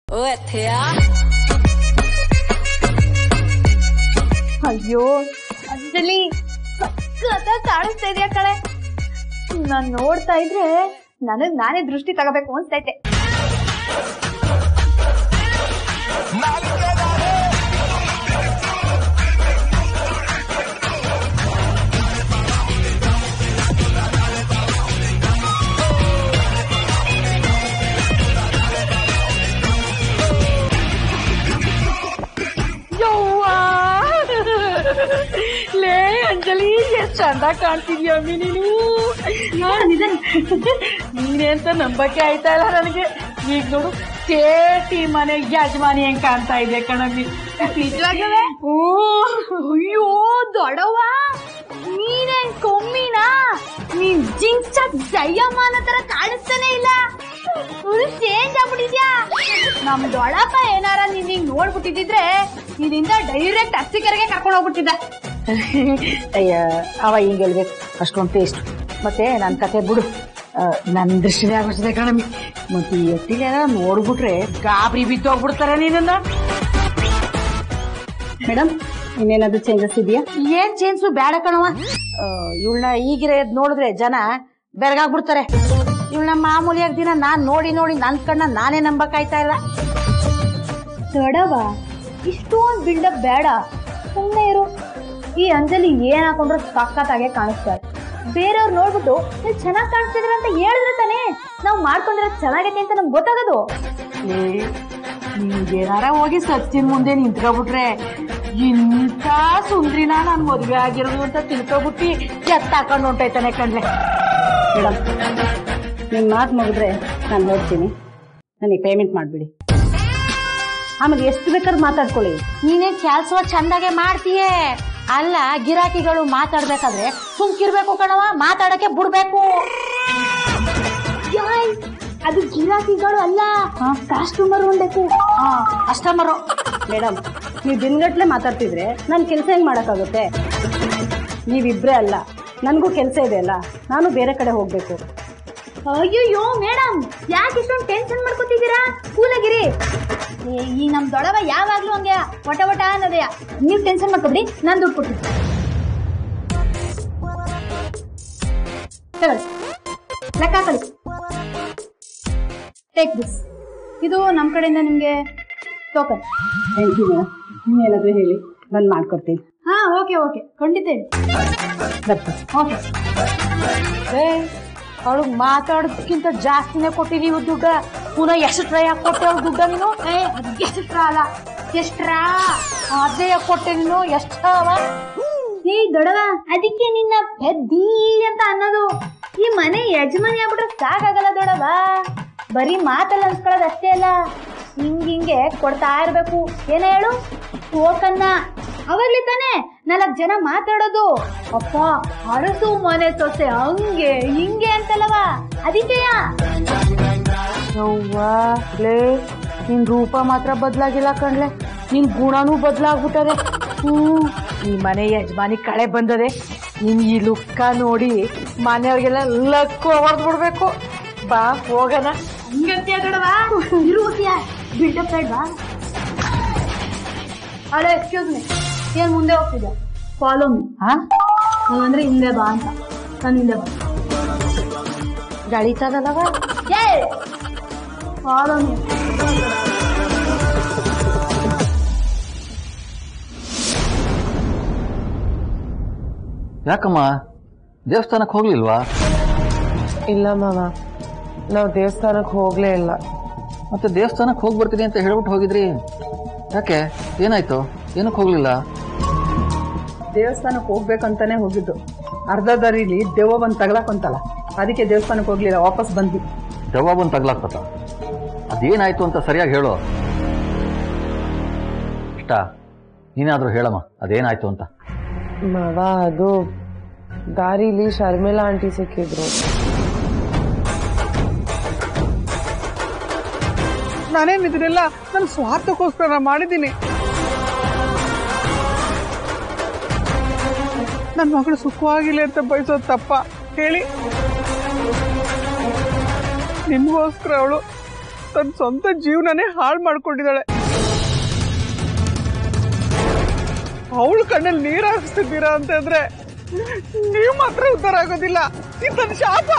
ਉਹ ਇੱਥੇ ਆ ಅಯ್ಯೋ ಅಂಜಲಿ ಸಖತ್ತ ಕಾಣಿಸ್ತಾ ಇದೆಯಾ ಕಳೆ ನಾನ್ ನೋಡ್ತಾ ಇದ್ರೆ ನನಗ್ ನಾನೇ ದೃಷ್ಟಿ ತಗೋಬೇಕು ಅನ್ಸ್ತೈತೆ ಯವ್ವಾ ಲೇ ಅಂಜಲಿ ಎಷ್ಟ್ ಚಂದ ಕಾಣ್ತಿದ್ಯಮ್ಮಿ ನೀನು ನೀನೆ ಅಂತ ನಂಬಕ್ಕೆ ಆಯ್ತಾ ಇಲ್ಲ ನನಗೆ ಈಗ ನೋಡು ಸೇಟಿ ಮನೆ ಯಜಮಾನಿ ಹೆಂಗ್ ಕಾಣ್ತಾ ಇದೆ ಕಣಮ್ಮಿ ನಿಜವಾಗ್ಲೇ ಅಯ್ಯೋ ದೊಡವ ನೀನೇ ಕೊಮ್ಮಿನಾ ನೀನ್ ಜಿಂಕ್ ಚಾಕ್ ಜಯಮ್ಮನ ತರ ಕಾಣಿಸ್ತಾನೆ ಇಲ್ಲ ಫುಲ್ ಚೇಂಜ್ ಆಗ್ಬಿಟ್ಟಿದ್ಯಾ ನಮ್ ದೊಡಪ್ಪ ಏನಾರ ನೀನ್ ಹಿಂಗ್ ನೋಡ್ಬಿಟ್ಟಿದ್ರೆ ಇದರಿಂದ ಡೈರೆಕ್ಟ್ ಅರ್ಸಿಕರಿಗೆ ಕರ್ಕೊಂಡು ಹೋಗ್ಬಿಟ್ಟಿದ್ದ ಅಯ್ಯ ಅವ ಹಿಂಗ್ ಹೇಳ್ಬೇಕು ಅಷ್ಟೊಂದು ಟೇಸ್ಟ್ ಮತ್ತೆ ನನ್ನ ಕತೆ ಬಿಡು ಆ, ನನ್ ದೃಷ್ಟಿನೇ ಆಗ್ಬಿಡ್ತದೆ ಕಣಮಿ ಮತ್ತೆ ಈ ಎತ್ತಿಗೆ ನೋಡ್ಬಿಟ್ರೆ ಗಾಬರಿ ಬಿದ್ದೋಗ್ಬಿಡ್ತಾರೆ ನೀನನ್ನ ಮೇಡಮ್ ಇನ್ನೇನಾದ್ರೂ ಚೇಂಜಸ್ ಇದೆಯಾ ಏನ್ ಚೇಂಜ್ ಬೇಡ ಕಣವ ಇವಳನ್ನ ಈಗಿರ ನೋಡಿದ್ರೆ ಜನ ಬೆರಗಾಗ್ಬಿಡ್ತಾರೆ ಇವಳನ್ನ ಮಾಮೂಲಿಯಾಗಿ ದಿನ ನಾನ್ ನೋಡಿ ನೋಡಿ ನನ್ ಕಣ್ಣ ನಾನೇ ನಂಬಕ್ಕಾಯ್ತಾ ಇಲ್ಲ ದೊಡವ ಇಷ್ಟೊಂದ್ ಬಿಲ್ಡಪ್ ಬೇಡ ಸುಮ್ಮನೆ ಇರು ಈ ಅಂಜಲಿ ಏನ್ ಹಾಕೊಂಡ್ರು ಸಖತ್ತಾಗೆ ಕಾಣಿಸ್ತಾರೆ ಬೇರೆಯವ್ರು ನೋಡ್ಬಿಟ್ಟು ನೀವು ಚೆನ್ನಾಗಿ ಕಾಣಿಸ್ತಿದ್ರ ಅಂತ ಹೇಳಿದ್ರೆ ತಾನೇ ನಾವು ಮಾಡ್ಕೊಂಡಿರೋದು ಚೆನ್ನಾಗೈತೆ ಅಂತ ನಮ್ಗೆ ಗೊತ್ತಾಗೋದು ನೀವೇನಾರ ಹೋಗಿ ಸಚ್ಚಿನ ಮುಂದೆ ನಿಂತ್ಕೊಬಿಟ್ರೆ ಇಂಥ ಸುಂದ್ರಿನ ನಾನ್ ಮದ್ವೆ ಆಗಿರೋದು ಅಂತ ತಿಳ್ಕೊಬಿಟ್ಟು ಎತ್ತಾಕೊಂಡು ಹೊಂಟೈತಾನೆ ಕಣ್ಲೆ ಮೇಡಮ್ ನಿಮ್ಮ ಮಾತು ಮುಗಿದ್ರೆ ನಾನು ನೋಡ್ತೀನಿ ನನಗೆ ಪೇಮೆಂಟ್ ಮಾಡಿಬಿಡಿ ಆಮೇಲೆ ಎಷ್ಟು ಬೇಕಾದ್ರೂ ಮಾತಾಡ್ಕೊಳ್ಳಿ ನೀನೇ ಕೆಲ್ಸ ಚಂದಾಗೆ ಮಾಡ್ತೀಯೇ ಅಲ್ಲ ಗಿರಾಕಿಗಳು ಮಾತಾಡ್ಬೇಕಾದ್ರೆ ಸುಮ್ಕಿರ್ಬೇಕು ಕಣವ ಮಾತಾಡಕ್ಕೆ ಬಿಡ್ಬೇಕು ಯಾಯ್, ಅದು ಗಿರಾಕಿಗಳು ಅಲ್ಲ ಕಸ್ಟಮರ್ ಹೊಂದಬೇಕು ಕಸ್ಟಮರು ಮೇಡಮ್ ನೀವು ದಿನಗಟ್ಲೆ ಮಾತಾಡ್ತಿದ್ರೆ ನಾನು ಕೆಲಸ ಹೆಂಗ್ ಮಾಡೋಕ್ಕಾಗುತ್ತೆ ನೀವಿಬ್ರೇ ಅಲ್ಲ ನನಗೂ ಕೆಲಸ ಇದೆ ಅಲ್ಲ ನಾನು ಬೇರೆ ಕಡೆ ಹೋಗ್ಬೇಕು ಅಯ್ಯಯ್ಯೋ ಮೇಡಮ್ ಯಾಕೆ ಇಷ್ಟೊಂದು ಟೆನ್ಷನ್ ಮಾಡ್ಕೊತಿದ್ದೀರಾ ಕೂಲಾಗಿರಿ ಏ, ಈ ನಮ್ ದೊಡವ ಯಾವಾಗ್ಲೂ ಹಂಗೆ ಒಟ ಒಟ ಅನ್ನೋದೆಯ ನೀವ್ ಟೆನ್ಷನ್ ಮಾಡ್ಕೊಬಿಡಿ ನಾನ್ ದುಡ್ಡು ಕೊಡ್ತೀನಿ ತಗೊಳ್ಳಿ ಲೆಕ್ಕ ಹಾಕೊಳ್ಳಿ ಟೇಕ್ ದಿಸ್ ಇದು ನಮ್ ಕಡೆಯಿಂದ ನಿಮ್ಗೆ ಟೋಕನ್ ಥ್ಯಾಂಕ್ ಯು ಮೇಡಮ್ ನೀವೇನಾದರೂ ಹೇಳಿ ಬಂದು ಮಾಡ್ಕೊಡ್ತೀನಿ ಹಾ ಓಕೆ ಓಕೆ ಖಂಡಿತ ಹೇಳಿ ಬರ್ತೀನಿ ಓಕೆ ಅವಳಿಗೆ ಮಾತಾಡೋದಕ್ಕಿಂತ ಜಾಸ್ತಿನೇ ಕೊಟ್ಟಿದೀವಿ ದುಡ್ಡ ಪುನಃ ಎಷ್ಟು ಟ್ರೈ ಹಾಕಿ ಕೊಟ್ಟೆ ಅವ್ಳ ದುಡ್ಡ ನೀನು ಏ ಅದು ಎಷ್ಟ್ರ ಅಲ್ಲ ಎಷ್ಟ್ರಾ ಅದೇ ಯಾಕ್ ಕೊಟ್ಟೆ ನೀನು ಎಷ್ಟವ ಏ ದೊಡವ ಅದಕ್ಕೆ ನಿನ್ನ ಪೆದ್ದಿ ಅಂತ ಅನ್ನೋದು ಈ ಮನೆ ಯಜಮಾನಿ ಆಗ್ಬಿಟ್ರೆ ಸಾಕಾಗಲ್ಲ ದೊಡವ ಬರೀ ಮಾತಲ್ಲ ಅನ್ಸ್ಕೊಳ್ಳೋದು ಅಷ್ಟೇ ಅಲ್ಲ ಹಿಂಗ್ ಹಿಂಗೆ ಕೊಡ್ತಾ ಇರ್ಬೇಕು ಏನ ಹೇಳು ಟೋಕನ್ನ ಅವಾಗ್ಲಿ ತಾನೇ ನಾಲ್ಕು ಜನ ಮಾತಾಡೋದು ಅಪ್ಪ ಅರಸು ಮನೆ ಸೊಸೆ ಹಂಗೆ ಹಿಂಗೆ ಅಂತಲ್ಲವ ಅದಕ್ಕೆಯ ಯವ್ವಾ ಲೇ ನಿನ್ ರೂಪ ಮಾತ್ರ ಬದ್ಲಾಗಿಲ್ಲ ಕಣ್ಲೆ ನಿನ್ ಗುಣನೂ ಬದ್ಲಾಗ್ಬಿಟ್ಟದೆ ಹ್ಮ್ ಈ ಮನೆ ಯಜಮಾನಿ ಕಳೆ ಬಂದದೆ ನಿನ್ ಈ ಲುಕ್ಕ ನೋಡಿ ಮನೆಯವ್ರಿಗೆಲ್ಲ ಲಕ್ಕು ಹೊಡೆದ್ ಬಿಡ್ಬೇಕು ಬಾ ಹೋಗಣ ಹಂಗಂತೀಯ ದೊಡವ ಇರುತ್ತೀಯ ಬಿಲ್ಡಪ್ ಬೇಡ್ವಾ ಹಲೋ ಎಕ್ಸ್ಕ್ಯೂಸ್ ಮೀ ಏನ್ ಮುಂದೆ ಹೋಗ್ತಿದ್ದೆ ಫಾಲೋ ಮೀ ಹಾ ನೀವಂದ್ರೆ ಹಿಂದೆ ಬಾ ಅಂತ ನಾನು ಹಿಂದೆ ಬಾ ಗಳಿತದಲ್ಲವ ಏ ಫಾಲೋ ಮೀ ಯಾಕಮ್ಮ ದೇವಸ್ಥಾನಕ್ಕೆ ಹೋಗ್ಲಿಲ್ವಾ ಇಲ್ಲ ಮಾವ ನಾವು ದೇವಸ್ಥಾನಕ್ಕೆ ಹೋಗ್ಲೇ ಇಲ್ಲ ಮತ್ತೆ ದೇವಸ್ಥಾನಕ್ಕೆ ಹೋಗಿ ಬರ್ತೀನಿ ಅಂತ ಹೇಳ್ಬಿಟ್ಟು ಹೋಗಿದ್ರಿ ಯಾಕೆ ಏನಾಯ್ತು ಏನಕ್ಕೆ ಹೋಗ್ಲಿಲ್ಲ ದೇವಸ್ಥಾನಕ್ಕೆ ಹೋಗ್ಬೇಕಂತಾನೆ ಹೋಗಿದ್ದು ಅರ್ಧ ದಾರಿಲಿ ದೆವ್ವ ಬಂದು ತಗಲಾಕೊಂತಲ್ಲ ಅದಕ್ಕೆ ದೇವಸ್ಥಾನಕ್ಕೆ ಹೋಗ್ಲಿಲ್ಲ ವಾಪಸ್ ಬಂದ್ವಿ ದೆವ್ವ ಬಂದು ತಗ್ಲಾಕ್ತತ ಅದೇನಾಯ್ತು ಅಂತ ಸರಿಯಾಗಿ ಹೇಳು ಇಷ್ಟ ನೀನಾದ್ರೂ ಹೇಳಮ್ಮ ಅದೇನಾಯ್ತು ಅಂತ ಮಾವ ಅದು ದಾರಿಲಿ ಶರ್ಮಿಳಾ ಆಂಟಿ ಸಿಕ್ಕಿದ್ರು ನಾನೇನ್ ಇದನ್ನೆಲ್ಲ ನನ್ನ ಸ್ವಾರ್ಥಕ್ಕೋಸ್ಕರ ಮಾಡಿದ್ದೀನಿ ನನ್ನ ಮಗಳು ಸುಖವಾಗಿಲ್ಲ ಅಂತ ಬಯಸೋದು ತಪ್ಪ ಹೇಳಿ ನಿಮ್ಗೋಸ್ಕರ ಅವಳು ತನ್ನ ಸ್ವಂತ ಜೀವನನೇ ಹಾಳು ಮಾಡ್ಕೊಂಡಿದ್ದಾಳೆ ಅವಳ ಕಣ್ಣಲ್ಲಿ ನೀರ್ ಹಾಕಿಸ್ತಿದ್ದೀರಾ ಅಂತಂದ್ರೆ ನೀವು ಮಾತ್ರ ಉದ್ಧಾರ ಆಗೋದಿಲ್ಲ ಇದು ನನ್ನ ಶಾಪ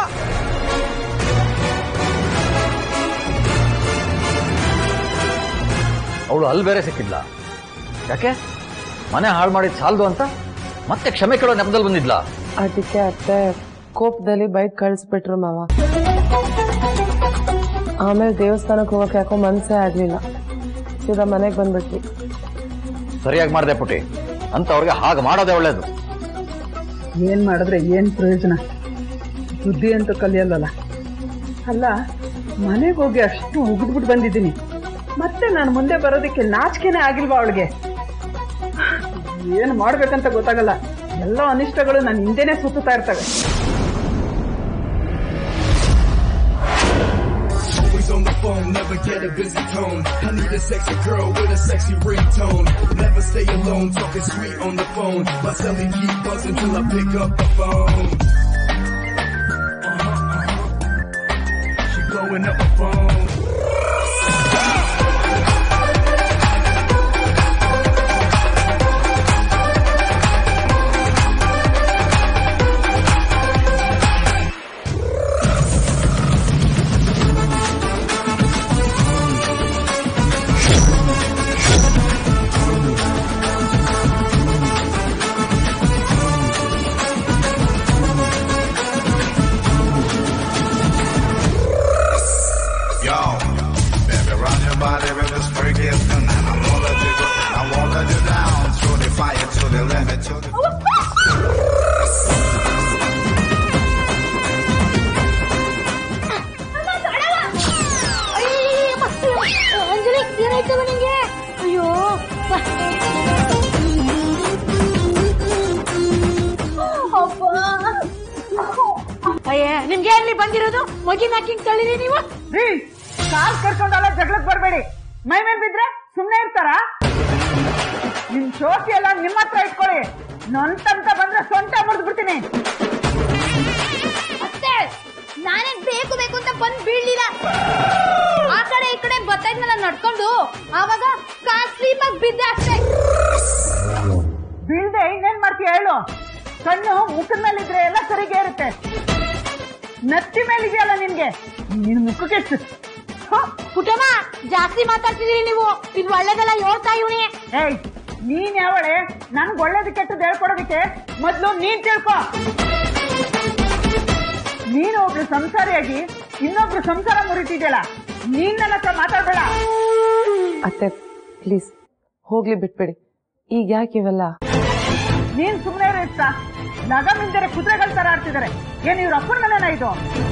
ಅವಳು ಅಲ್ಲಿ ಬೇರೆ ಸಿಕ್ಕಿದ್ಲ ಯಾಕೆ ಮನೆ ಹಾಳು ಮಾಡಿದ್ ಸಾಲದು ಅಂತ ಮತ್ತೆ ಕ್ಷಮೆ ಕೇಳೋ ನೆಪದಲ್ಲಿ ಬಂದಿದ್ಲಾ ಅದಕ್ಕೆ ಅತ್ತೆ ಕೋಪದಲ್ಲಿ ಬೈಕ್ ಕಳಿಸ್ಬಿಟ್ರು ಮಾವ ಆಮೇಲೆ ದೇವಸ್ಥಾನಕ್ಕೆ ಹೋಗಕ್ಕೆ ಯಾಕೋ ಮನ್ಸೇ ಆಗ್ಲಿಲ್ಲ ಸೀದಾ ಮನೆಗೆ ಬಂದ್ಬಿಟ್ವಿ ಸರಿಯಾಗಿ ಮಾಡಿದೆ ಪುಟಿ ಅಂತ ಅವ್ರಿಗೆ ಹಾಗೆ ಮಾಡೋದೇ ಒಳ್ಳೇದು ಏನ್ ಮಾಡಿದ್ರೆ ಏನ್ ಪ್ರಯೋಜನ ಬುದ್ಧಿ ಅಂತ ಕಲಿಯಲ್ಲಲ್ಲ ಅಲ್ಲ ಮನೆಗೆ ಹೋಗಿ ಅಷ್ಟು ಉಗಿದ್ಬಿಟ್ಟು ಬಂದಿದ್ದೀನಿ ಮತ್ತೆ ನಾನು ಮುಂದೆ ಬರೋದಕ್ಕೆ ನಾಚಿಕೆನೇ ಆಗಿಲ್ವಾ ಅವಳಿಗೆ ಏನ್ ಮಾಡ್ಬೇಕಂತ ಗೊತ್ತಾಗಲ್ಲ ಎಲ್ಲ ಅನಿಷ್ಟಗಳು ನನ್ನ ಹಿಂದೆನೆ ಸುತ್ತುತ್ತಾ ಇರ್ತವೆ Always on the phone, never get a busy tone. I need a sexy girl with a sexy ringtone. Never stay alone, talking sweet on the phone. My celly keep buzzing till I pick up the phone. Uh-huh, uh-huh. She blowing up the phone. Yo, baby, rock your body with this freaky tonight. I wanna let you go, I wanna let you down. To the fire, to the limit, to the... Anjali ಏನಾಯ್ತವ ನಿಂಗೆ ಅಯ್ಯೋ ಅಯ್ಯ ನಿಮ್ಗೆ ಎಲ್ಲಿ ಬಂದಿರೋದು ಮಗಿನ Hawking ತಳ್ಳಿರಿ ನೀವು ರೀ ಕಾಲ್ ಕರ್ಕೊಂಡಲ್ಲ ಜಗಳಕ್ ಬರ್ಬೇಡಿ ಮೈ ಮೇಲ್ ಬಿದ್ರೆ ಸುಮ್ನೆ ಇರ್ತಾರ ನಿಮ್ ಶೋಕಿ ಎಲ್ಲ ನಿಮ್ಮ ಹತ್ರ ಇಟ್ಕೊಳ್ಳಿ ನೊಂತಂತ ಬಂದ್ರೆ ಸೊಂಟ ಮುರಿದು ಬಿಡ್ತೀನಿ ಅತ್ತೆ ನಾನೇನ್ ಬೇಕು ಬೇಕು ಅಂತ ಬಂದ್ ಬೀಳ್ಲಿಲ್ಲ ಆ ಕಡೆ ಈ ಕಡೆ ಬರ್ತಾ ಇದ್ನಲ್ಲ ನಡ್ಕೊಂಡು ಆವಾಗ ಕಾಲ್ ಸ್ಲೀಪ್ ಆಗಿ ಬಿದ್ದೆ ಅಷ್ಟೇ ಬೀಳ್ದೆ ಇನ್ನೇನ್ ಮಾಡ್ತೀಯ ಹೇಳು ಕಣ್ಣು ಮುಖದ ಮೇಲಿದ್ರೆ ಎಲ್ಲ ಸರಿಗೆ ಇರುತ್ತೆ ನತ್ತಿ ಮೇಲಿದೆಯಲ್ಲ ನಿನ್ಗೆ ನಿನ್ ಮುಖಕ್ಕೆ ಎಷ್ಟು ಹ? ಪುಟಮ್ಮ ಜಾಸ್ತಿ ಮಾತಾಡ್ತಿದೀರಿ ನೀವು ಇದು ಒಳ್ಳೇದಲ್ಲ ಹೇಳ್ತಾ ಇವನಿ ಏಯ್ ನೀನ್ ಯಾವಳೆ ನನ್ಗ್ ಒಳ್ಳೇದು ಕೆಟ್ಟದ್ದು ಹೇಳ್ಕೊಡೋದಕ್ಕೆ ಮೊದ್ಲು ನೀನ್ ತಿಳ್ಕೊ ನೀನು ಒಬ್ರು ಸಂಸಾರಿಯಾಗಿ ಇನ್ನೊಬ್ರು ಸಂಸಾರ ಮುರಿತಿದ್ಯಲ್ಲ ನೀನ್ ನನ್ನ ಹತ್ರ ಮಾತಾಡ್ಬೇಡ ಅತ್ತೆ ಪ್ಲೀಸ್ ಹೋಗ್ಲಿ ಬಿಟ್ಬಿಡಿ ಈಗ ಯಾಕೆ ಇವೆಲ್ಲ ನೀನ್ ಸುಮ್ನೆ ಇರು ಇಷ್ಟ ನಗ ಮಿಂದರೆ ಕುದುರೆಗಳ ತರ ಆಡ್ತಿದ್ದಾರೆ ಏನ್ ಇವ್ರ ಅಪ್ಪನ ಮನೆನ ಇದು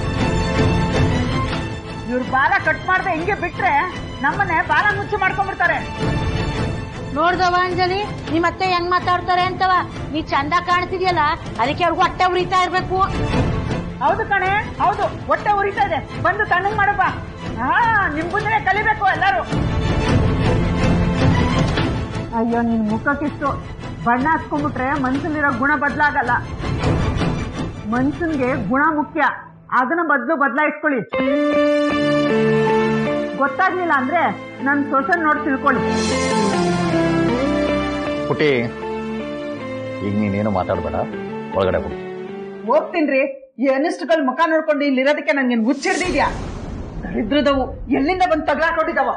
ಇವ್ರ ಬಾಲ ಕಟ್ ಮಾಡ್ದೆ ಹಿಂಗೆ ಬಿಟ್ರೆ ನಮ್ಮನೆ ಬಾಲ ಮುಚ್ಚಿ ಮಾಡ್ಕೊಂಡ್ಬಿಡ್ತಾರೆ ನೋಡ್ದವ ಅಂಜಲಿ ನಿಮ್ ಅತ್ತೆ ಹೆಂಗ್ ಮಾತಾಡ್ತಾರೆ ಅಂತವ ನೀ ಚಂದ ಕಾಣ್ತಿದ್ಯಲ್ಲ ಅದಕ್ಕೆ ಅವ್ರಿಗೆ ಹೊಟ್ಟೆ ಉರಿತಾ ಇರ್ಬೇಕು ಹೌದು ಕಣೆ ಹೌದು ಹೊಟ್ಟೆ ಉರಿತಾ ಇದೆ ಬಂದು ತಣ್ಣಗ್ ಮಾಡಪ್ಪ ಹಾ ನಿಮ್ ಮುಂದೆ ಕಲಿಬೇಕು ಎಲ್ಲರೂ ಅಯ್ಯೋ ನಿನ್ ಮುಖಕ್ಕಿಷ್ಟು ಬಣ್ಣ ಹಚ್ಕೊಂಡ್ಬಿಟ್ರೆ ಮನ್ಸಲ್ಲಿರೋ ಗುಣ ಬದಲಾಗಲ್ಲ ಮನ್ಸನ್ಗೆ ಗುಣ ಮುಖ್ಯ ಅದನ್ನ ಬದಲು ಬದಲಾಯಿಸ್ಕೊಳ್ಳಿ ಗೊತ್ತಾಗ್ಲಿಲ್ಲ ಅಂದ್ರೆ ನನ್ ಸೊಸನ್ ನೋಡಿ ತಿಳ್ಕೊಳ್ಳಿ ಪುಟಿ ಈಗ ನೀನೇನು ಮಾತಾಡಬೇಡ ಒಳಗಡೆ ಹೋಗಿ ಹೋಗ್ತೀನ್ರಿ ಈ ಅನಿಷ್ಟಗಳ ಮುಖ ನೋಡ್ಕೊಂಡು ಇಲ್ಲಿರೋದಕ್ಕೆ ನನ್ಗೆ ಮುಚ್ಚಿಡ್ದಿದ್ಯಾ ದರಿದ್ರದವು ಎಲ್ಲಿಂದ ಬಂದು ತಗ್ಲಾಕೊಂಡಿದ್ದಾವ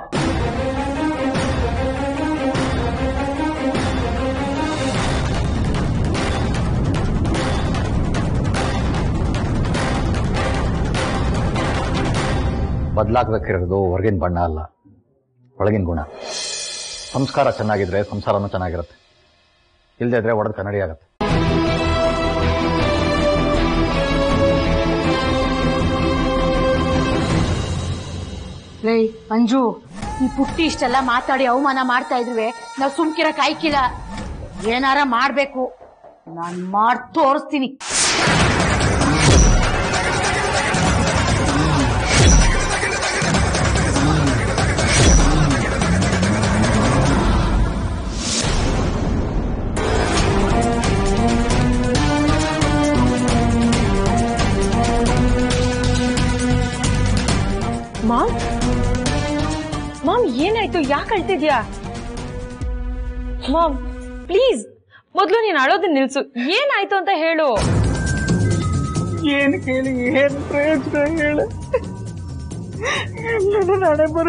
ಬದಲಾಗಬೇಕಿರೋದು ಹೊರಗಿನ ಬಣ್ಣ ಅಲ್ಲ ಒಳಗಿನ ಗುಣ ಸಂಸ್ಕಾರ ಚೆನ್ನಾಗಿದ್ರೆ ಸಂಸಾರನೂ ಚೆನ್ನಾಗಿರುತ್ತೆ ಇಲ್ಲದೆ ಇದ್ರೆ ಒಡೆದು ಕನ್ನಡಿ ಆಗುತ್ತೆ ಲೇ ಅಂಜು ಈ ಪುಟ್ಟಿ ಇಷ್ಟೆಲ್ಲ ಮಾತಾಡಿ ಅವಮಾನ ಮಾಡ್ತಾ ಇದ್ವಿ ನಾವ್ ಸುಮ್ಕಿರ ಕಾಯ್ಕಿಲ್ಲ ಏನಾರ ಮಾಡ್ಬೇಕು ನಾನ್ ಮಾಡ್ ತೋರಿಸ್ತೀನಿ ಮಾಮ್ ಮಾಮ್ ಏನಾಯ್ತು ಯಾಕೆ ಅಳ್ತಿದ್ಯಾ ಮಾಮ್ ಪ್ಲೀಸ್ ಮೊದ್ಲು ನೀನ್ ಅಳೋದನ್ನ ನಿಲ್ಸು ಏನಾಯ್ತು ಅಂತ ಹೇಳು ಏನ್ ಕೇಳಿ ಏನ್ ಪ್ರಯೋಜನ ಹೇಳು ಎಲ್ಲನೂ ನಾಳೆ ಬರ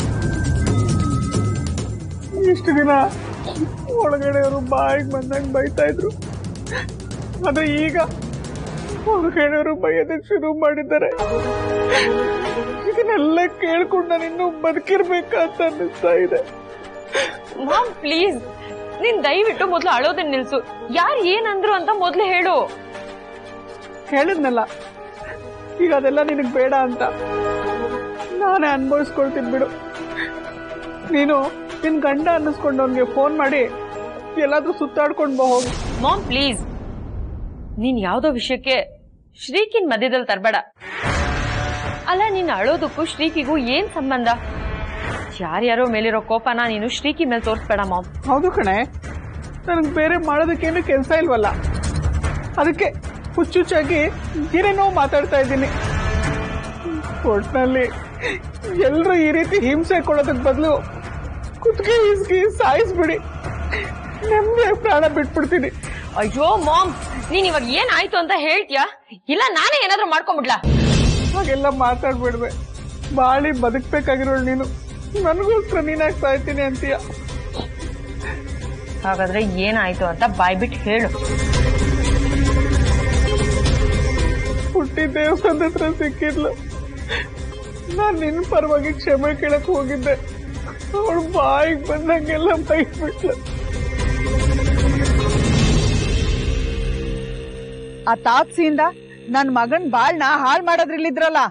ಇಷ್ಟು ದಿನ ಒಳಗಡೆಯವರು ಬಾಯಿಗೆ ಬಂದಂಗೆ ಬೈತಾ ಇದ್ರು ಆದ್ರೆ ಈಗ ಹೊರಗಡೆಯವರು ಬೈಯೋದಕ್ಕೆ ಶುರು ಮಾಡಿದ್ದಾರೆ ಇದನ್ನೆಲ್ಲ ಕೇಳ್ಕೊಂಡು ನಾನು ಇನ್ನೂ ಬದುಕಿರ್ಬೇಕಂತ ಅನ್ನಿಸ್ತಾ ಇದೆ ಮಾಮ್ ಪ್ಲೀಸ್ ನೀನ್ ದಯವಿಟ್ಟು ಮೊದ್ಲು ಅಳೋದನ್ನ ನಿಲ್ಸು ಯಾರು ಏನಂದ್ರು ಅಂತ ಮೊದ್ಲು ಹೇಳು ಹೇಳಿದ್ನಲ್ಲ ಈಗ ಅದೆಲ್ಲ ನಿನಗೆ ಬೇಡ ಅಂತ ನಾನೇ ಅನ್ಭವಿಸ್ಕೊಳ್ತೀನಿ ಬಿಡು ನೀನು ನಿನ್ ಗಂಡ ಅನ್ನಿಸ್ಕೊಂಡು ಅವನಿಗೆ ಫೋನ್ ಮಾಡಿ ಎಲ್ಲಾದ್ರೂ ಸುತ್ತಾಡ್ಕೊಂಡು ಬಾ ಹೋಗು ಮಾಮ್ ಪ್ಲೀಸ್ ನೀನ್ ಯಾವ್ದೋ ವಿಷಯಕ್ಕೆ ಶ್ರೀಕಿನ್ ಮಧ್ಯದಲ್ಲಿ ತರಬೇಡ ಅಲ್ಲ ನೀನ್ ಅಳೋದಕ್ಕೂ ಶ್ರೀಕಿಗೂ ಏನ್ ಸಂಬಂಧ ಯಾರ್ಯಾರೋ ಮೇಲಿರೋ ಕೋಪನ ನೀನು ಶ್ರೀಕಿ ಮೇಲೆ ತೋರಿಸ್ಬೇಡ ಮಾಮ್ ಹೌದು ಕಣೆ ನನಗೆ ಬೇರೆ ಮಾಡೋದಕ್ಕೇನು ಕೆಲಸ ಇಲ್ವಲ್ಲ ಅದಕ್ಕೆ ಹುಚ್ಚುಚ್ಚಾಗಿ ಏನೇನೋ ಮಾತಾಡ್ತಾ ಇದ್ದೀನಿ ಒಟ್ನಲ್ಲಿ ಎಲ್ಲರೂ ಈ ರೀತಿ ಹಿಂಸೆ ಕೊಡೋದಕ್ಕೆ ಬದಲು ಕುತ್ತಿಗೆ ಇಸ್ಗಿ ಸಾಯಿಸ್ಬಿಡಿ ನೆಮ್ಮದಿಯಾಗಿ ಪ್ರಾಣ ಬಿಟ್ಬಿಡ್ತೀನಿ ಅಯ್ಯೋ ಮಾಮ್ ನೀನ್ ಇವಾಗ ಏನಾಯ್ತು ಅಂತ ಹೇಳ್ತೀಯಾ ಇಲ್ಲ ನಾನೇ ಏನಾದ್ರೂ ಮಾಡ್ಕೊಂಡ್ಬಿಡ್ಲಾ ಹಾಗೆಲ್ಲ ಮಾತಾಡ್ಬಿಡ್ವೆ ಬಾಳಿ ಬದುಕ್ಬೇಕಾಗಿರೋಳು ನೀನು ನನಗೋಸ್ಕರ ನೀನಾಗಿ ಸಾಯ್ತೀನಿ ಅಂತೀಯ ಹಾಗಾದ್ರೆ ಏನಾಯ್ತು ಅಂತ ಬಾಯ್ಬಿಟ್ಟು ಹೇಳು ಹುಟ್ಟಿ ದೇವಸ್ಥಾನದ ಹತ್ರ ಸಿಕ್ಕಿದ್ಲು ನಾನ್ ನಿನ್ ಪರವಾಗಿ ಕ್ಷಮೆ ಕೇಳಕ್ ಹೋಗಿದ್ದೆ ಅವಳು ಬಾಯಿಗೆ ಬಂದಂಗೆಲ್ಲ ಬೈಟ್ಬಿಟ್ಲು ಆ ತಾಪ್ಸಿಯಿಂದ ನನ್ ಮಗನ್ ಬಾಳ್ನ ಹಾಳ್ ಮಾಡೋದ್ರಲ್ಲಿದ್ರಲ್ಲ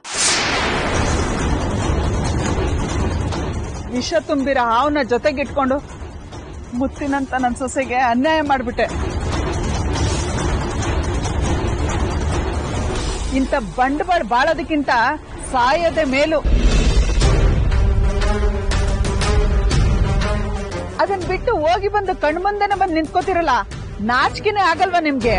ವಿಷ ತುಂಬಿರ ಹಾವನ್ನ ಜೊತೆಗಿಟ್ಕೊಂಡು ಮುತ್ತಿನಂತ ನನ್ ಸೊಸೆಗೆ ಅನ್ಯಾಯ ಮಾಡ್ಬಿಟ್ಟೆ ಇಂಥ ಬಂಡವಾಳ ಬಾಳೋದಕ್ಕಿಂತ ಸಾಯದೆ ಮೇಲು ಅದನ್ ಬಿಟ್ಟು ಹೋಗಿ ಬಂದು ಕಣ್ಮುಂದೆನೆ ಬಂದು ನಿಂತ್ಕೋತಿರಲ್ಲ ನಾಚಿಕೆನೆ ಆಗಲ್ವಾ ನಿಮ್ಗೆ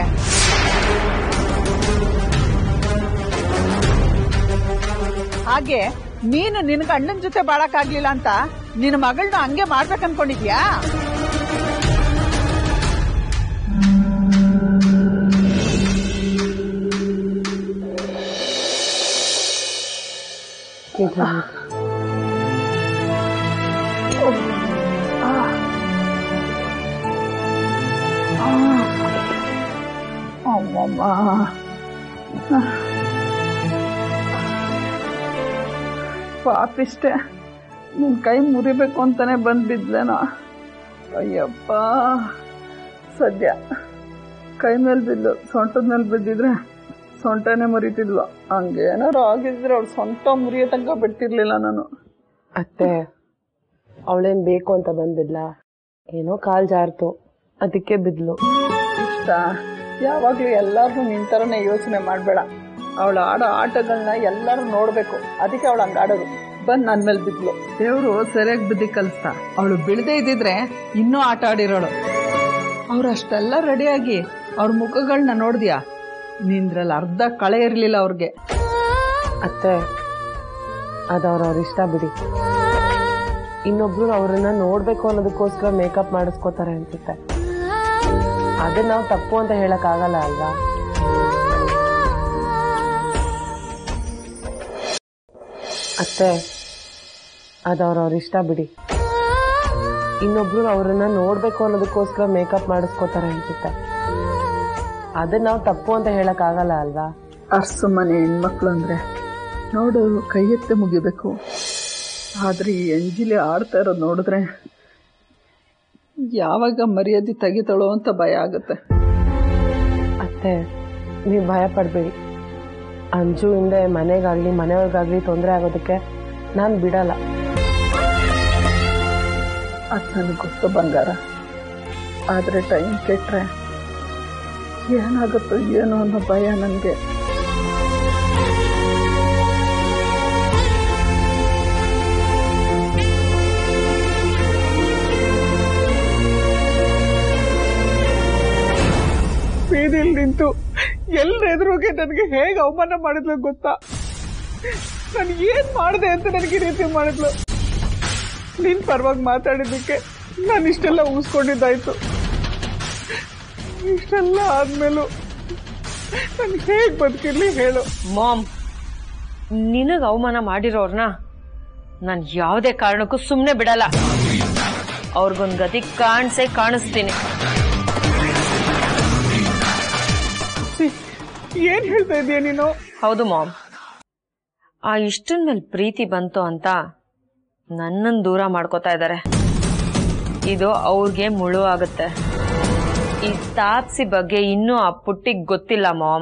ಹಾಗೆ ನೀನು ನಿನ್ ಗಂಡನ ಜೊತೆ ಬಾಳಕ್ಕಾಗ್ಲಿಲ್ಲ ಅಂತ ನಿನ್ನ ಮಗಳನ್ನ ಹಂಗೆ ಮಾಡ್ಬೇಕು ಅನ್ಕೊಂಡಿದ್ಯಾ ಅಮ್ಮಮ್ಮ ಪಾಪಿಷ್ಟೆ ನಿನ್ ಕೈ ಮುರಿಬೇಕು ಅಂತಾನೆ ಬಂದ್ ಬಿದ್ಲೇನೋ ಅಯ್ಯಪ್ಪ ಸದ್ಯ ಕೈ ಮೇಲೆ ಬಿದ್ದು ಸೊಂಟದ ಮೇಲೆ ಬಿದ್ದಿದ್ರೆ ಸೊಂಟನೇ ಮುರಿತಿದ್ಲು ಹಂಗೇನಾರು ಆಗಿದ್ರೆ ಅವ್ಳು ಸೊಂಟ ಮುರಿಯೋ ತನಕ ಬಿಟ್ಟಿರ್ಲಿಲ್ಲ ನಾನು ಅತ್ತೆ ಅವಳೇನ್ ಬೇಕು ಅಂತ ಬಂದಿಲ್ಲ ಏನೋ ಕಾಲ್ ಜಾರ್ತು ಅದಕ್ಕೆ ಬಿದ್ಲು ಇಷ್ಟ ಯಾವಾಗ್ಲೂ ಎಲ್ಲಾರ್ನು ನಿನ್ ತರನೇ ಯೋಚನೆ ಮಾಡ್ಬೇಡ ಅವಳು ಆಡೋ ಆಟಗಳನ್ನ ಎಲ್ಲರೂ ನೋಡ್ಬೇಕು ಅದಕ್ಕೆ ಅವಳು ಹಂಗ ಆಡೋದು ಬಂದ್ ನನ್ ಮೇಲೆ ಬಿದ್ಲು ದೇವ್ರು ಸರಿಯಾಗಿ ಬುದ್ಧಿ ಕಲಿಸ್ತಾ ಅವಳು ಬಿಳದೆ ಇದ್ದಿದ್ರೆ ಇನ್ನೂ ಆಟ ಆಡಿರೋಳು ಅವ್ರು ಅಷ್ಟೆಲ್ಲ ರೆಡಿಯಾಗಿ ಅವ್ರ ಮುಖಗಳನ್ನ ನೋಡ್ದ್ಯಾ ನಿಂದ್ರಲ್ಲಿ ಅರ್ಧ ಕಳೆ ಇರ್ಲಿಲ್ಲ ಅವ್ರಿಗೆ ಅತ್ತೆ ಅದವ್ರವ್ರ ಇಷ್ಟ ಬಿಡಿ ಇನ್ನೊಬ್ರು ಅವ್ರನ್ನ ನೋಡ್ಬೇಕು ಅನ್ನೋದಕ್ಕೋಸ್ಕರ ಮೇಕಪ್ ಮಾಡಿಸ್ಕೋತಾರೆ ಅನ್ಸುತ್ತೆ ಅದನ್ನ ನಾವು ತಪ್ಪು ಅಂತ ಹೇಳಕ್ ಆಗಲ್ಲ ಅಲ್ವಾ ಅತ್ತೆ ಅದವ್ರವ್ರ ಇಷ್ಟ ಬಿಡಿ ಇನ್ನೊಬ್ರು ಅವ್ರನ್ನ ನೋಡ್ಬೇಕು ಅನ್ನೋದಕ್ಕೋಸ್ಕರ ಮೇಕಪ್ ಮಾಡಿಸ್ಕೋತಾರೆ ಅನ್ಸುತ್ತೆ ಅದನ್ನ ನಾವು ತಪ್ಪು ಅಂತ ಹೇಳಕ್ ಆಗಲ್ಲ ಅಲ್ವಾ ಅರ್ಸು ಮನೆ ಹೆಣ್ಮಕ್ಳು ಅಂದ್ರೆ ನೋಡು ಕೈ ಎತ್ತೆ ಮುಗಿಬೇಕು ಆದ್ರೆ ಈ ಎಂಜಿಲಿ ಆಡ್ತಾ ಇರೋದು ನೋಡಿದ್ರೆ ಯಾವಾಗ ಮರ್ಯಾದೆ ತೆಗಿತಾಳೋ ಅಂತ ಭಯ ಆಗುತ್ತೆ ಅತ್ತೆ ನೀವು ಭಯ ಪಡಬೇಡಿ ಅಂಜು ಹಿಂದೆ ಮನೆಗಾಗ್ಲಿ ಮನೆಯವ್ರಿಗಾಗ್ಲಿ ತೊಂದರೆ ಆಗೋದಕ್ಕೆ ನಾನು ಬಿಡಲ್ಲ ಅದು ನನಗೆ ಗೊತ್ತು ಬಂಗಾರ ಆದರೆ ಟೈಮ್ ಕೆಟ್ಟರೆ ಏನಾಗುತ್ತೋ ಏನೋ ಅನ್ನೋ ಭಯ ನನಗೆ ಬೀದಿಲ್ ನಿಂತು ಎಲ್ರ ಎದುರುಗೆ ನನಗೆ ಹೇಗೆ ಅವಮಾನ ಮಾಡಿದ್ಲು ಗೊತ್ತಾ ನಾನು ಏನ್ ಮಾಡಿದೆ ಅಂತ ನನಗೆ ಈ ರೀತಿ ಮಾಡಿದ್ಲು ನಿನ್ ಪರವಾಗಿ ಮಾತಾಡಿದ್ದಕ್ಕೆ ನಾನು ಇಷ್ಟೆಲ್ಲ ಊಸ್ಕೊಂಡಿದ್ದಾಯ್ತು ಇಷ್ಟೆಲ್ಲ ಆದ್ಮೇಲೂ ನಾನು ಹೇಗ್ ಬದುಕಿರ್ಲಿ ಹೇಳು ಮಾಮ್ ನಿನಗ್ ಅವಮಾನ ಮಾಡಿರೋರ್ನ ನಾನು ಯಾವುದೇ ಕಾರಣಕ್ಕೂ ಸುಮ್ಮನೆ ಬಿಡಲ್ಲ ಅವ್ರಿಗೊಂದ್ ಗತಿ ಕಾಣಿಸೇ ಕಾಣಿಸ್ತೀನಿ ಛೀ, ಏನ್ ಹೇಳ್ತಾ ಇದೀಯ ನೀನು ಹೌದು ಮಾಮ್ ಆ ಇಷ್ಟನ್ ಮೇಲೆ ಪ್ರೀತಿ ಬಂತು ಅಂತ ನನ್ನನ್ನು ದೂರ ಮಾಡ್ಕೋತಾ ಇದ್ದಾರೆ ಇದು ಅವ್ರಿಗೆ ಮುಳು ಆಗುತ್ತೆ ಈ ತಾಪ್ಸಿ ಬಗ್ಗೆ ಇನ್ನೂ ಆ ಪುಟ್ಟಿಗ್ ಗೊತ್ತಿಲ್ಲ ಮಾಮ್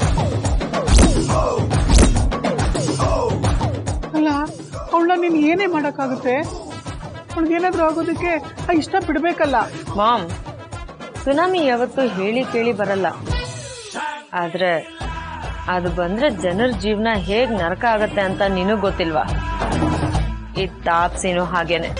ಅಲ್ಲ ಅವಳ ನೀನ್ ಏನೇ ಮಾಡಕ್ಕಾಗುತ್ತೆ ಅವಳಿಗೇನಾದ್ರೂ ಆಗೋದಕ್ಕೆ ಆ ಇಷ್ಟ ಬಿಡ್ಬೇಕಲ್ಲ ಮಾಮ್ ಸುನಾಮಿ ಯಾವತ್ತೂ ಹೇಳಿ ಕೇಳಿ ಬರಲ್ಲ ಆದ್ರೆ ಅದು ಬಂದ್ರೆ ಜನರ ಜೀವನ ಹೇಗ್ ನರಕ ಆಗತ್ತೆ ಅಂತ ನಿನಗ್ ಗೊತ್ತಿಲ್ವಾ ಈ ತಾಪ್ಸಿನೂ ಹಾಗೇನೆ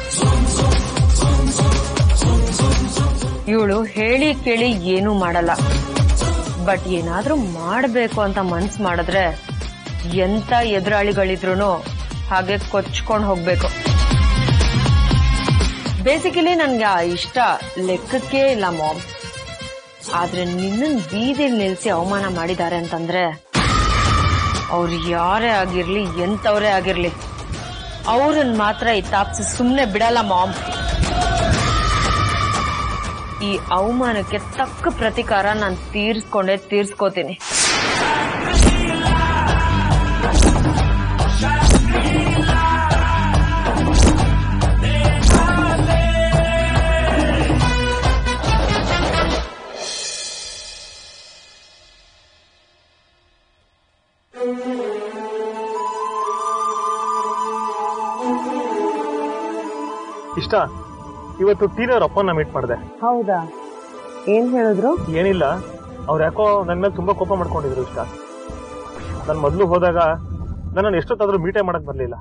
ಇವಳು ಹೇಳಿ ಕೇಳಿ ಏನೂ ಮಾಡಲ್ಲ ಬಟ್ ಏನಾದ್ರೂ ಮಾಡಬೇಕು ಅಂತ ಮನ್ಸ್ ಮಾಡಿದ್ರೆ ಎಂತ ಎದುರಾಳಿಗಳಿದ್ರು ಹಾಗೆ ಕೊಚ್ಕೊಂಡು ಹೋಗ್ಬೇಕು ಬೇಸಿಕಲಿ ನನ್ಗೆ ಆ ಇಷ್ಟ ಲೆಕ್ಕಕ್ಕೆ ಇಲ್ಲ ಮಾಮ್ ಆದ್ರೆ ನಿನ್ನನ್ ಬೀದಿಲ್ ನಿಲ್ಸಿ ಅವಮಾನ ಮಾಡಿದ್ದಾರೆ ಅಂತಂದ್ರೆ ಅವ್ರು ಯಾರೇ ಆಗಿರ್ಲಿ ಎಂತವ್ರೇ ಆಗಿರ್ಲಿ ಅವ್ರನ್ನ ಮಾತ್ರ ಈ ತಾಪ್ಸಿ ಸುಮ್ನೆ ಬಿಡಲ್ಲ ಮಾಮ್ ಈ ಅವಮಾನಕ್ಕೆ ತಕ್ಕ ಪ್ರತಿಕಾರ ನಾನು ತೀರ್ಸ್ಕೊಂಡೇ ತೀರ್ಸ್ಕೋತೀನಿ ಇಷ್ಟ ಇವತ್ತು ಟೀನರ್ ಅಪ್ಪನ ಮೀಟ್ ಮಾಡಿದೆ ಹೌದಾ ಏನ್ ಹೇಳಿದ್ರು ಏನಿಲ್ಲ ಅವ್ರು ಯಾಕೋ ನನ್ನ ಮೇಲೆ ತುಂಬಾ ಕೋಪ ಮಾಡ್ಕೊಂಡಿದ್ರು ಇಷ್ಟ ನಾನು ಮೊದಲು ಹೋದಾಗ ನನ್ನನ್ನು ಎಷ್ಟೊತ್ತಾದ್ರೂ ಮೀಟೇ ಮಾಡಕ್ ಬರ್ಲಿಲ್ಲ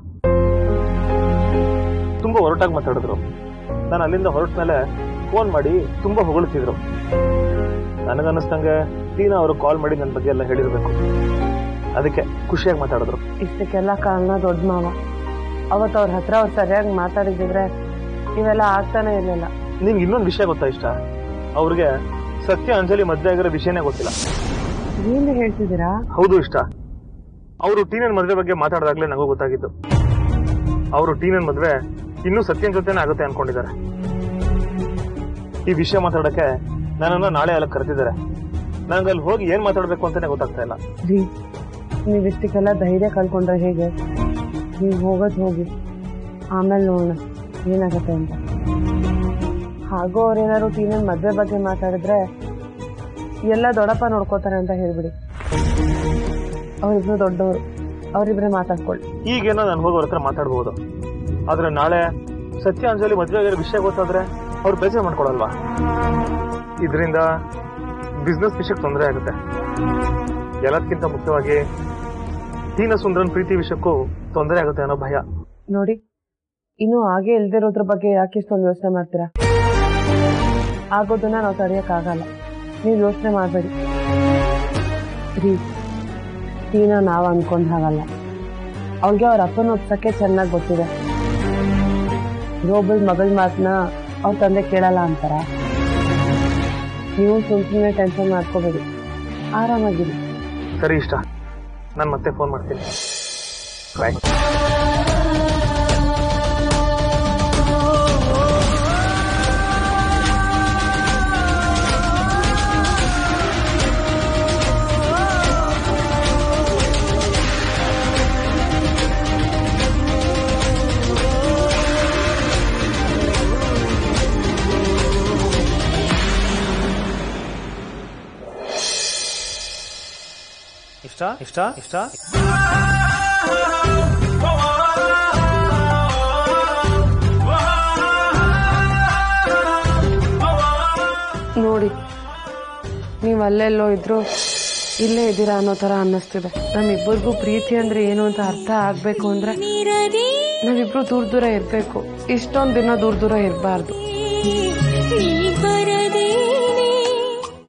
ತುಂಬಾ ಹೊರಟಾಗಿ ಮಾತಾಡಿದ್ರು ನಾನು ಅಲ್ಲಿಂದ ಹೊರಟ ಮೇಲೆ ಫೋನ್ ಮಾಡಿ ತುಂಬಾ ಹೊಗಳ್ತಿದ್ರು ನನಗನ್ನಿಸ್ದಂಗೆ ಟೀನಾ ಅವರು ಕಾಲ್ ಮಾಡಿ ನನ್ನ ಬಗ್ಗೆ ಎಲ್ಲ ಹೇಳಿರ್ಬೇಕು ಅದಕ್ಕೆ ಖುಷಿಯಾಗಿ ಮಾತಾಡಿದ್ರು ಇಷ್ಟಕ್ಕೆಲ್ಲ ಕಾರಣ ದೊಡ್ಡ ಮಾವ ಅವತ್ತು ಅವ್ರ ಹತ್ರ ಅವ್ರು ಸರಿಯಾಗಿ ಮಾತಾಡಿದ್ರೆ ಇವೆಲ್ಲ ಆಗ್ತಾನೆ ಇರ್ಲಿಲ್ಲ ನಿನ್ಗೆ ಇನ್ನೊಂದು ವಿಷಯ ಗೊತ್ತಾ ಇಷ್ಟ ಅವ್ರಿಗೆ ಸತ್ಯ ಅಂಜಲಿ ಮದ್ವೆ ಆಗಿರೋ ವಿಷಯನೇ ಗೊತ್ತಿಲ್ಲ ಏನ್ ಹೇಳ್ತಿದ್ದೀರಾ ಹೌದು ಇಷ್ಟ ಅವರು ಟೀನನ್ ಮದ್ವೆ ಬಗ್ಗೆ ಮಾತಾಡಿದಾಗ್ಲೇ ನನಗೂ ಗೊತ್ತಾಗಿದ್ದು ಅವರು ಟೀನನ್ ಮದ್ವೆ ಇನ್ನೂ ಸತ್ಯನ್ ಜೊತೆನೇ ಆಗುತ್ತೆ ಅನ್ಕೊಂಡಿದ್ದಾರೆ ಈ ವಿಷಯ ಮಾತಾಡಕ್ಕೆ ನನ್ನನ್ನ ನಾಳೆ ಅಲ್ಲ ಕರೆದಿದ್ದಾರೆ ನಂಗೆ ಅಲ್ಲಿ ಹೋಗಿ ಏನ್ ಮಾತಾಡ್ಬೇಕು ಅಂತಾನೆ ಗೊತ್ತಾಗ್ತಾ ಇಲ್ಲ ರೀ ನೀವ್ ಇಷ್ಟಕ್ಕೆಲ್ಲ ಧೈರ್ಯ ಕಳ್ಕೊಂಡ್ರೆ ಹೇಗೆ ನೀವು ಹೋಗೋದ್ ಹೋಗಿ ಆಮೇಲೆ ನೋಡೋಣ ಏನಾಗತ್ತೆ ಅಂತ ಹಾಗೂ ಅವ್ರೇನಾದ್ರು ಟೀನನ್ ಮದ್ವೆ ಬಗ್ಗೆ ಮಾತಾಡಿದ್ರೆ ಎಲ್ಲ ದೊಡ್ಡಪ್ಪ ನೋಡ್ಕೋತಾರೆ ಅಂತ ಹೇಳ್ಬಿಡಿ ಅವರಿಬ್ರು ದೊಡ್ಡವರು ಅವರಿಬ್ರೆ ಮಾತಾಡ್ಕೊಳ್ಳಿ ಈಗೇನೋ ನಾನು ಹೋಗಿ ಅವ್ರ ಹತ್ರ ಮಾತಾಡ್ಬೋದು ಆದ್ರೆ ನಾಳೆ ಸತ್ಯ ಅಂಜಲಿ ಮದ್ವೆ ಆಗಿರೋ ವಿಷಯ ಗೊತ್ತಾದ್ರೆ ಅವ್ರು ಬೇಜಾರು ಮಾಡ್ಕೊಳಲ್ವಾ ಇದರಿಂದ ಬಿಸ್ನೆಸ್ ವಿಷಯಕ್ಕೆ ತೊಂದರೆ ಆಗುತ್ತೆ ಎಲ್ಲದಕ್ಕಿಂತ ಮುಖ್ಯವಾಗಿ ತೀನ ಸುಂದರನ್ ಪ್ರೀತಿ ವಿಷಯಕ್ಕೂ ತೊಂದರೆ ಆಗುತ್ತೆ ಅನ್ನೋ ಭಯ ನೋಡಿ ಇನ್ನು ಹಾಗೆ ಇಲ್ದಿರೋದ್ರ ಬಗ್ಗೆ ಯಾಕೆ ಇಷ್ಟೊಂದು ಯೋಚನೆ ಮಾಡ್ತೀರಾ ಆಗೋದನ್ನ ನಾವು ತಡೆಯಕ್ಕಾಗಲ್ಲ ನೀವು ಯೋಚನೆ ಮಾಡಬೇಡಿ ರೀ ಟೀನ ನಾವು ಅನ್ಕೊಂಡ್ ಹಾಗಲ್ಲ ಅವ್ಳಿಗೆ ಅವ್ರ ಅಪ್ಪನ ಒಪ್ಸಕ್ಕೆ ಚೆನ್ನಾಗಿ ಗೊತ್ತಿದೆ ರೋಬಲ್ ಮಗಳ ಮಾತನ್ನ ಅವ್ರ ತಂದೆ ಕೇಳಲ್ಲ ಅಂತಾರ ನೀವು ಸುಮ್ ಸುಮ್ಮನೆ ಟೆನ್ಷನ್ ಮಾಡ್ಕೋಬೇಡಿ ಆರಾಮಾಗಿರಿ ಸರಿ ಇಷ್ಟ ನಾನು ಮತ್ತೆ ಫೋನ್ ಮಾಡ್ತೀನಿ ಬಾಯ್ ಇಷ್ಟ ಇಷ್ಟ ಇಷ್ಟ ನೋಡಿ ನೀವು ಅಲ್ಲೆಲ್ಲೋ ಇದ್ರು ಇಲ್ಲೇ ಇದ್ದೀರಾ ಅನ್ನೋ ತರ ಅನ್ನಿಸ್ತಿದೆ ನಮ್ಮಿಬ್ಬರಿಗೂ ಪ್ರೀತಿ ಅಂದ್ರೆ ಏನು ಅಂತ ಅರ್ಥ ಆಗ್ಬೇಕು ಅಂದ್ರೆ ನಾವಿಬ್ರು ದೂರ ದೂರ ಇರ್ಬೇಕು ಇಷ್ಟೊಂದ್ ದಿನ ದೂರ ದೂರ ಇರಬಾರ್ದು ಈಗ